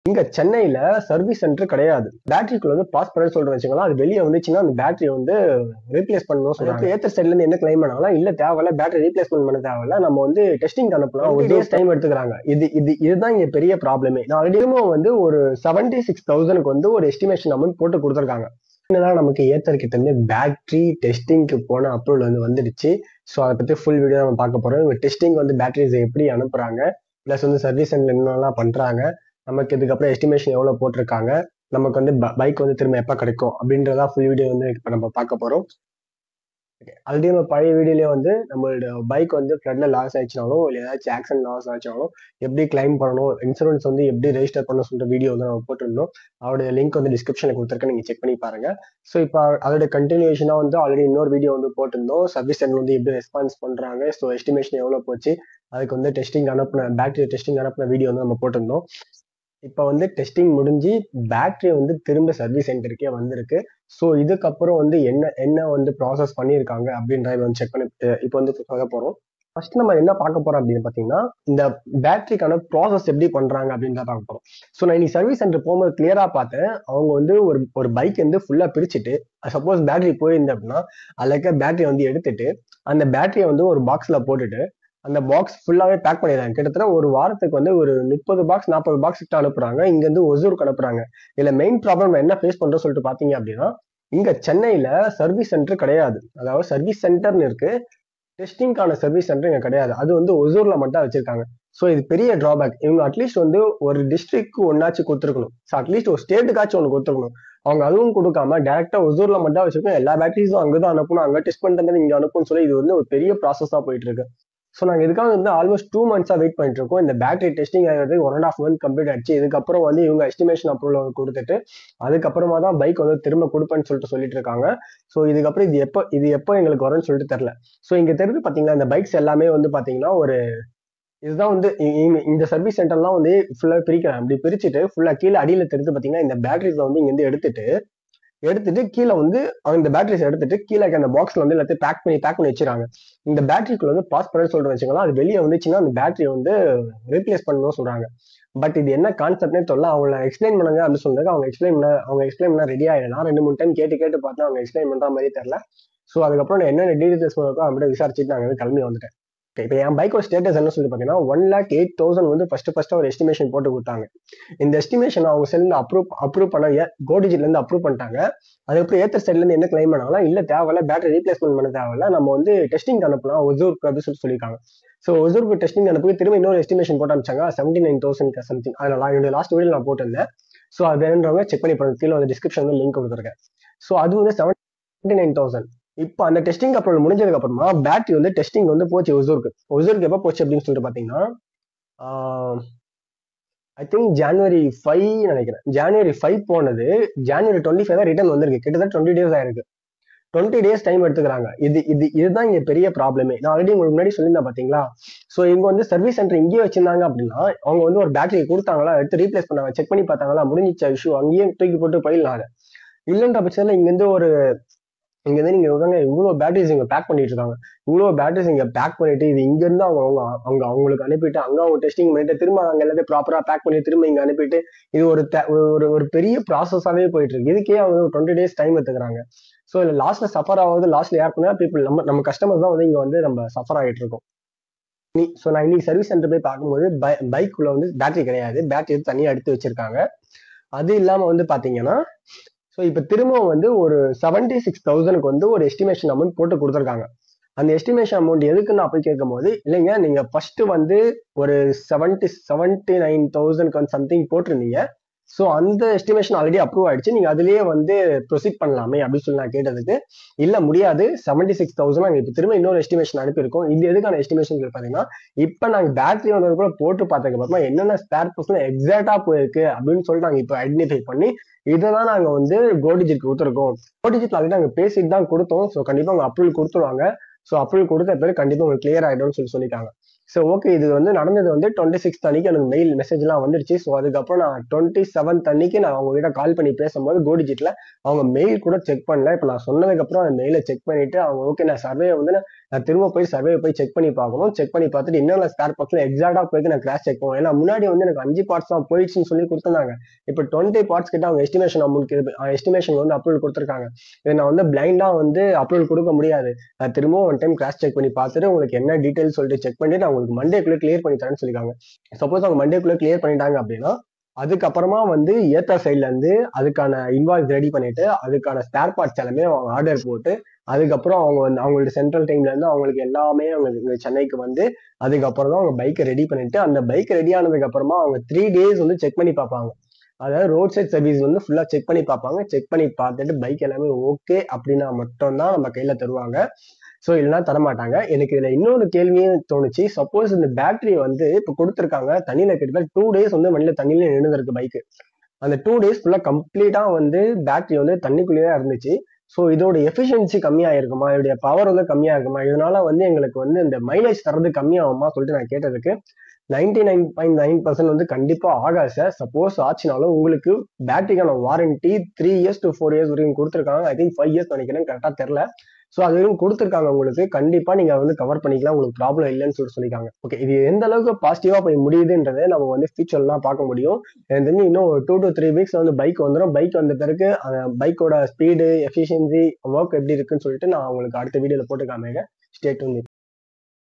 இங்க சென்னையில service centre கிடையாது பேட்டரிக்குள்ள வந்து பாஸ் பண்ண சொல்றேன் வச்சுக்கலாம் அது வெளியே வந்துச்சுன்னா அந்த பேட்டரி வந்து ரீப்ளேஸ் பண்ணணும் சொல்றாங்க ஏத்தர் சைட்ல இருந்து என்ன கிளைம் பண்ணாலும் இல்ல தேவையில்ல பேட்டரி ரீப்ளேஸ்மெண்ட் பண்ண தேவையில்ல நம்ம வந்து டெஸ்டிங் அனுப்பலாம் ஒரு டேஸ் டைம் எடுத்துக்கிறாங்க இது இது இதுதான் இங்க பெரிய ப்ராப்ளமே நான் ஆல்ரெடி வந்து ஒரு செவன்டி சிக்ஸ் தௌசண்ட்க்கு வந்து ஒரு எஸ்டிமேஷன் அமௌண்ட் போட்டு கொடுத்துருக்காங்க என்னன்னா நமக்கு ஏத்தர் கிட்ட இருந்து பேட்டரி டெஸ்டிங்க்கு போன அப்ரூவல் வந்து வந்துடுச்சு ஸோ அதை பத்தி ஃபுல் வீடியோ நம்ம பார்க்க போறோம் இவங்க டெஸ்டிங் வந்து பேட்டரிஸ் எப்படி அனுப்புறாங்க ப்ளஸ் வந்து சர்வீஸ் சென்டர்ல என்னெல்லாம் பண்றாங்க நமக்கு இதுக்கப்புறம் எஸ்டிமேஷன் எவ்வளவு போட்டிருக்காங்க நமக்கு வந்து பைக் வந்து திரும்ப எப்போ கிடைக்கும் அப்படின்றதா ஃபுல் வீடியோ வந்து இப்போ நம்ம பார்க்க போறோம் ஆல்ரெடி நம்ம பழைய வீடியோலயே வந்து நம்மளோட பைக் வந்து ஃப்ளட்ல லாஸ் ஆயிடுச்சுனாலும் இல்லை ஏதாச்சும் ஆக்சிடென்ட் லாஸ் ஆச்சுனாலும் எப்படி கிளைம் பண்ணணும் இன்சூரன்ஸ் வந்து எப்படி ரெஜிஸ்டர் பண்ணணும் சொல்லிட்டு வீடியோ வந்து நம்ம போட்டிருந்தோம் அவருடைய லிங்க் வந்து டிஸ்கிரிப்ஷனில் கொடுத்துருக்கேன் நீங்கள் செக் பண்ணி பாருங்க ஸோ இப்போ அதோட கண்டினியூஷனாக வந்து ஆல்ரெடி இன்னொரு வீடியோ வந்து போட்டிருந்தோம் சர்வீஸ் சென்டர் வந்து எப்படி ரெஸ்பான்ஸ் பண்ணுறாங்க ஸோ எஸ்டிமேஷன் எவ்வளோ போச்சு அதுக்கு வந்து டெஸ்டிங் அனுப்பின பேட்டரி டெஸ்டிங் அனுப்பின வீடியோ வந்து நம்ம போட்டிருந்தோம் இப்போ வந்து டெஸ்டிங் முடிஞ்சு பேட்டரி வந்து திரும்ப சர்வீஸ் சென்டருக்கே வந்திருக்கு ஸோ இதுக்கப்புறம் வந்து என்ன என்ன வந்து ப்ராசஸ் பண்ணியிருக்காங்க அப்படின்றத வந்து செக் பண்ணி இப்போ வந்து சொல்ல போகிறோம் ஃபர்ஸ்ட் நம்ம என்ன பார்க்க போறோம் அப்படின்னு பார்த்தீங்கன்னா இந்த பேட்டரிக்கான ப்ராசஸ் எப்படி பண்றாங்க அப்படின்னு தான் பார்க்க போறோம் ஸோ நான் இன்னைக்கு சர்வீஸ் சென்டர் போகும்போது கிளியரா பார்த்தேன் அவங்க வந்து ஒரு ஒரு பைக் வந்து ஃபுல்லா பிரிச்சுட்டு சப்போஸ் பேட்டரி போயிருந்தேன் அப்படின்னா அதில் இருக்க பேட்டரி வந்து எடுத்துட்டு அந்த பேட்டரியை வந்து ஒரு பாக்ஸ்ல போட்டுட்டு அந்த பாக்ஸ் ஃபுல்லாவே பேக் பண்ணிடுறாங்க கிட்டத்தட்ட ஒரு வாரத்துக்கு வந்து ஒரு முப்பது பாக்ஸ் நாற்பது பாக்ஸ் கிட்ட அனுப்புறாங்க இங்க இருந்து ஒசூருக்கு அனுப்புறாங்க இதுல மெயின் ப்ராப்ளம் என்ன ஃபேஸ் பண்றோம் சொல்லிட்டு பாத்தீங்க அப்படின்னா இங்க சென்னையில சர்வீஸ் சென்டர் கிடையாது அதாவது சர்வீஸ் சென்டர்னு இருக்கு டெஸ்டிங்கான சர்வீஸ் சென்டர் இங்க கிடையாது அது வந்து ஒசூர்ல மட்டும் வச்சிருக்காங்க ஸோ இது பெரிய டிராபேக் இவங்க அட்லீஸ்ட் வந்து ஒரு டிஸ்ட்ரிக்ட் ஒன்னாச்சும் கொடுத்துருக்கணும் ஸோ அட்லீஸ்ட் ஒரு ஸ்டேட்டுக்காச்சும் ஒன்று கொடுத்துருக்கணும் அவங்க அதுவும் கொடுக்காம டேரக்டா ஒசூர்ல மட்டும் வச்சிருக்கோம் எல்லா பேட்டரிஸும் அங்கதான் அனுப்பணும் அங்க டெஸ்ட் பண்ணிட்டு இங்க அனுப்பும் சொல்லி இது வந்து ஒரு பெரிய ப்ராசஸா போயிட்டு இருக்கு ஸோ நாங்கள் இதுக்காக வந்து ஆல்மோஸ்ட் டூ மந்த்ஸாக வெயிட் பண்ணிட்டு இருக்கோம் இந்த பேட்டரி டெஸ்டிங் ஆகிறது one and half month complete ஆயிடுச்சு இதுக்கப்புறம் வந்து இவங்க எஸ்டிமேஷன் அப்ரூவல் கொடுத்துட்டு அதுக்கப்புறமா தான் பைக் வந்து திரும்ப கொடுப்பேன்னு சொல்லிட்டு சொல்லிட்டு இருக்காங்க ஸோ இதுக்கப்புறம் இது எப்போ இது எப்போ எங்களுக்கு வரும்னு சொல்லிட்டு தெரில ஸோ இங்கே தெரிஞ்சு பார்த்தீங்கன்னா இந்த பைக்ஸ் எல்லாமே வந்து பார்த்தீங்கன்னா ஒரு இதுதான் வந்து இந்த சர்வீஸ் சென்டர்லாம் வந்து ஃபுல்லாக பிரிக்கிறேன் அப்படி பிரிச்சுட்டு ஃபுல்லாக கீழே அடியில் தெரிஞ்சு பார்த்தீங்கன்னா இந்த பேட்டரிஸை வந்து இங்கேருந்து எடுத்துட்டு எடுத்துட்டு கீழே வந்து அந்த பேட்டரிஸ் எடுத்துட்டு கீழே அந்த பாக்ஸ்ல வந்து எல்லாத்தையும் பேக் பண்ணி பேக் பண்ணி வச்சிருக்காங்க இந்த பேட்டரிக்குள்ள வந்து பாஸ் பண்ண சொல்றேன் வச்சுக்கலாம் அது வெளியே வந்துச்சுன்னா அந்த பேட்டரி வந்து ரீப்ளேஸ் பண்ணணும் சொல்றாங்க பட் இது என்ன கான்செப்ட்னே சொல்ல அவங்க எக்ஸ்பிளைன் பண்ணுங்க அப்படின்னு சொன்னாங்க அவங்க எக்ஸ்பிளைன் பண்ண அவங்க எக்ஸ்பிளைன் பண்ண ரெடி ஆயிடலாம் ரெண்டு மூணு டைம் கேட்டு கேட்டு பார்த்தா அவங்க எக்ஸ்பிளைன் பண்ற மாதிரி தெரியல ஸோ அதுக்கப்புறம் நான் என்னென்ன டீடைல்ஸ் இருக்கோ அப்படியே விசாரிச்சுட்டு நாங்கள் கிளம்பி வந்துட்டேன் இப்போ என் பைக்கோட ஸ்டேட்டஸ் என்ன சொல்லி பார்த்தீங்கன்னா ஒன் லேக் எயிட் தௌசண்ட் வந்து ஃபர்ஸ்ட் ஃபர்ஸ்ட் ஒரு எஸ்டிமேஷன் போட்டு கொடுத்தாங்க இந்த எஸ்டிமேஷன் அவங்க சேர்ந்து அப்ரூவ் அப்ரூவ் பண்ண கோடிஜிட்ல இருந்து அப்ரூவ் பண்ணிட்டாங்க அதுக்கப்புறம் ஏத்தர் சைட்ல இருந்து என்ன கிளைம் பண்ணாங்களா இல்ல தேவையில்ல பேட்டரி ரீப்ளேஸ்மெண்ட் பண்ண தேவையில்ல நம்ம வந்து டெஸ்டிங் அனுப்பலாம் ஒசூருக்கு அப்படின்னு சொல்லி சொல்லியிருக்காங்க ஸோ ஒசூருக்கு டெஸ்டிங் அனுப்பி திரும்ப இன்னொரு எஸ்டிமேஷன் போட்டு அனுப்பிச்சாங்க செவன்டி நைன் தௌசண்ட் சம்திங் அதில் என்னோட லாஸ்ட் வீடியோ நான் போட்டிருந்தேன் ஸோ அது என்னன்றவங்க செக் பண்ணி பாருங்க கீழே வந்து டிஸ்கிரிப்ஷன் லிங்க் கொடுத்துருக்கேன் ஸோ அது வந்து செவன்டி நைன் தௌசண்ட் இப்போ அந்த டெஸ்டிங் அப்புறம் முடிஞ்சதுக்கு அப்புறமா பேட்டரி வந்து டெஸ்டிங் வந்து போச்சு ஒசூருக்கு ஒசூருக்கு எப்போ போச்சு அப்படின்னு சொல்லிட்டு பார்த்தீங்கன்னா ஐ திங்க் ஜான்வரி ஃபைவ் நினைக்கிறேன் ஜான்வரி ஃபைவ் போனது ஜான்வரி டுவெண்ட்டி ஃபைவ் தான் ரிட்டர்ன் வந்திருக்கு கிட்டத்தட்ட டுவெண்ட்டி டேஸ் ஆயிருக்கு டுவெண்ட்டி டேஸ் டைம் எடுத்துக்கிறாங்க இது இது இதுதான் இங்க பெரிய ப்ராப்ளமே நான் ஆல்ரெடி உங்களுக்கு முன்னாடி சொல்லியிருந்தேன் பாத்தீங்களா ஸோ இவங்க வந்து சர்வீஸ் சென்டர் இங்கேயே வச்சிருந்தாங்க அப்படின்னா அவங்க வந்து ஒரு பேட்டரி கொடுத்தாங்களா எடுத்து ரீப்ளேஸ் பண்ணாங்க செக் பண்ணி பார்த்தாங்களா முடிஞ்சிச்சா இஷ்யூ அங்கேயே தூக்கி போட்டு போயிடலாம் இல்லைன்ற பட்சத்தில் இங்கேருந்து ஒரு இங்க இருந்து நீங்க இவங்க இவ்வளவு பேட்டரிஸ் இங்க பேக் பண்ணிட்டு இருக்காங்க இவ்வளவு பேட்டரிஸ் இங்க பேக் பண்ணிட்டு இது இங்க இருந்து அவங்க அவங்க அவங்க அவங்களுக்கு அனுப்பிட்டு அங்க அவங்க டெஸ்டிங் பண்ணிட்டு திரும்ப அங்க எல்லாத்தையும் ப்ராப்பரா பேக் பண்ணி திரும்ப இங்க அனுப்பிட்டு இது ஒரு ஒரு ஒரு பெரிய ப்ராசஸாவே போயிட்டு இருக்கு இதுக்கே அவங்க டுவெண்ட்டி டேஸ் டைம் எடுத்துக்கிறாங்க ஸோ இதுல லாஸ்ட்ல சஃபர் ஆகுது லாஸ்ட்ல யார் பண்ணா பீப்புள் நம்ம நம்ம கஸ்டமர்ஸ் தான் வந்து இங்க வந்து நம்ம சஃபர் ஆகிட்டு இருக்கோம் நீ ஸோ நான் இன்னைக்கு சர்வீஸ் சென்டர் போய் பார்க்கும்போது பை பைக்குள்ள வந்து பேட்டரி கிடையாது பேட்டரி தனியாக எடுத்து வச்சிருக்காங்க அது இல்லாம வந்து பாத்தீங்கன்னா ஸோ இப்போ திரும்பவும் வந்து ஒரு செவன்டி சிக்ஸ் தௌசண்ட்க்கு வந்து ஒரு எஸ்டிமேஷன் அமௌண்ட் போட்டு கொடுத்துருக்காங்க அந்த எஸ்டிமேஷன் அமௌண்ட் எதுக்குன்னு அப்படி கேட்கும் போது இல்லைங்க நீங்க ஃபர்ஸ்ட் வந்து ஒரு செவன்டி செவன்டி நைன் தௌசண்ட்க்கு வந்து சம்திங் போட்டிருந்தீங்க ஸோ அந்த எஸ்டிமேஷன் ஆல்ரெடி அப்ரூவ் ஆயிடுச்சு நீங்க அதுலயே வந்து ப்ரொசீட் பண்ணலாமே அப்படின்னு சொல்லி நான் கேட்டதுக்கு இல்ல முடியாது செவன்டி சிக்ஸ் தௌசண்ட் நாங்கள் இப்போ திரும்ப இன்னொரு எஸ்டிமேஷன் அனுப்பியிருக்கோம் இது எதுக்கான எஸ்டிமேஷன் பார்த்தீங்கன்னா இப்போ நாங்கள் பேட்டரி வந்து கூட போட்டு பார்த்ததுக்கு அப்புறமா என்னென்ன ஸ்பேர் பர்சன் எக்ஸாக்டா போயிருக்கு அப்படின்னு சொல்லிட்டு நாங்கள் இப்போ ஐடென்டிஃபை பண்ணி இதை தான் நாங்கள் வந்து கோடிஜிட் கொடுத்துருக்கோம் கோடிஜிட் ஆல்ரெடி நாங்கள் பேசிட்டு தான் கொடுத்தோம் ஸோ கண்டிப்பாக அவங்க அப்ரூவல் கொடுத்துருவாங்க ஸோ அப்ரூவல் கொடுத்த பிறகு கண்டிப்பாக உங்களுக்கு கிளியர் ஆகிடும்னு சொல்லி சொல்லிட்டாங்க ஸோ ஓகே இது வந்து நடந்தது வந்து டுவெண்ட்டி சிக்ஸ் அன்னைக்கு எனக்கு மெயில் மெசேஜ்லாம் வந்துருச்சு ஸோ அதுக்கப்புறம் நான் டுவெண்ட்டி செவன்த் அன்னைக்கு நான் அவங்க கிட்ட கால் பண்ணி பேசும்போது கோடிஜிட்ல அவங்க மெயில் கூட செக் பண்ணல இப்போ நான் சொன்னதுக்கப்புறம் அந்த மெயிலை செக் பண்ணிட்டு அவங்க ஓகே நான் சர்வே வந்து நான் நான் திரும்ப போய் சர்வே போய் செக் பண்ணி பார்க்கணும் செக் பண்ணி பார்த்துட்டு என்னென்ன ஸ்பேர் பார்ட்ஸ்ல எக்ஸாக்டா போயிட்டு நான் கிராஸ் செக் பண்ணுவேன் ஏன்னா முன்னாடி வந்து எனக்கு அஞ்சு பார்ட்ஸ் தான் போயிடுச்சுன்னு சொல்லி கொடுத்துருந்தாங்க இப்போ டுவெண்ட்டி பார்ட்ஸ் கிட்ட அவங்க எஸ்டிமேஷன் அமௌண்ட் எஸ்டிமேஷன் வந்து அப்ரூவல் கொடுத்துருக்காங்க இதை நான் வந்து பிளைண்டா வந்து அப்ரூவல் கொடுக்க முடியாது நான் திரும்பவும் ஒன் டைம் கிராஸ் செக் பண்ணி பார்த்துட்டு உங்களுக்கு என்ன டீடைல்ஸ் சொல்லிட்டு செக் பண்ணிட்டு நான் உங்களுக்கு மண்டேக்குள்ள கிளியர் பண்ணி தரேன்னு சொல்லிருக்காங்க சப்போஸ் அவங்க மண்டேக்குள்ள கிளியர் பண்ணிட்டாங்க அப்படின்னா அதுக்கப்புறமா வந்து ஏத்தா சைட்ல இருந்து அதுக்கான இன்வாய்ஸ் ரெடி பண்ணிட்டு அதுக்கான ஸ்பேர் பார்ட்ஸ் எல்லாமே அவங்க ஆர்டர் போட்டு அதுக்கப்புறம் அவங்க வந்து அவங்களோட சென்ட்ரல் டைம்ல இருந்து அவங்களுக்கு எல்லாமே அவங்க இங்க சென்னைக்கு வந்து அதுக்கப்புறம் தான் அவங்க பைக்கை ரெடி பண்ணிட்டு அந்த பைக் ரெடி ஆனதுக்கு அப்புறமா அவங்க த்ரீ டேஸ் வந்து செக் பண்ணி பார்ப்பாங்க அதாவது ரோட் சைட் சர்வீஸ் வந்து ஃபுல்லா செக் பண்ணி பார்ப்பாங்க செக் பண்ணி பார்த்துட்டு பைக் எல்லாமே ஓகே அப்படின்னா மட்டும்தான் நம்ம கையில தருவாங்க ஸோ இல்லைன்னா தரமாட்டாங்க எனக்கு இதுல இன்னொரு கேள்வியும் தோணுச்சு சப்போஸ் இந்த பேட்டரி வந்து இப்போ கொடுத்துருக்காங்க தண்ணியில கிட்டத்தட்ட டூ டேஸ் வந்து மண்ணில தண்ணியில நின்றுருக்கு பைக்கு அந்த டூ டேஸ் ஃபுல்லா கம்ப்ளீட்டா வந்து பேட்டரி வந்து தண்ணிக்குள்ளேயே இருந்துச்சு ஸோ இதோட எஃபிஷியன்சி கம்மியா இருக்குமா இதோடைய பவர் வந்து கம்மியா இருக்குமா இதனால வந்து எங்களுக்கு வந்து இந்த மைலேஜ் தரது கம்மியாகுமா சொல்லிட்டு நான் கேட்டதுக்கு ninety nine point nine percent வந்து கண்டிப்பா ஆகாது சார் சப்போஸ் ஆச்சுனாலும் உங்களுக்கு பேட்டரிக்கான warranty three years to four years வரைக்கும் கொடுத்துருக்காங்க ஐ திங்க் ஃபைவ் இயர்ஸ் நினைக்கிறேன் கரெக்டாக தெரில ஸோ அது வரைக்கும் கொடுத்துருக்காங்க உங்களுக்கு கண்டிப்பா நீங்க வந்து கவர் பண்ணிக்கலாம் உங்களுக்கு ப்ராப்ளம் இல்லைன்னு சொல்லிட்டு சொல்லியிருக்காங்க ஓகே இது எந்த அளவுக்கு பாசிட்டிவா போய் முடியுதுன்றதை நம்ம வந்து ஃபியூச்சர்லாம் பார்க்க முடியும் எனக்கு தெரிஞ்சு இன்னும் டூ டு த்ரீ வீக்ஸ் வந்து பைக் வந்துடும் பைக் வந்த பிறகு அந்த பைக்கோட ஸ்பீடு எஃபிஷியன்சி ஒர்க் எப்படி இருக்குன்னு சொல்லிட்டு நான் உங்களுக்கு அடுத்த வீடியோல போட்டு காமிங்க ஸ்டேட் வந்து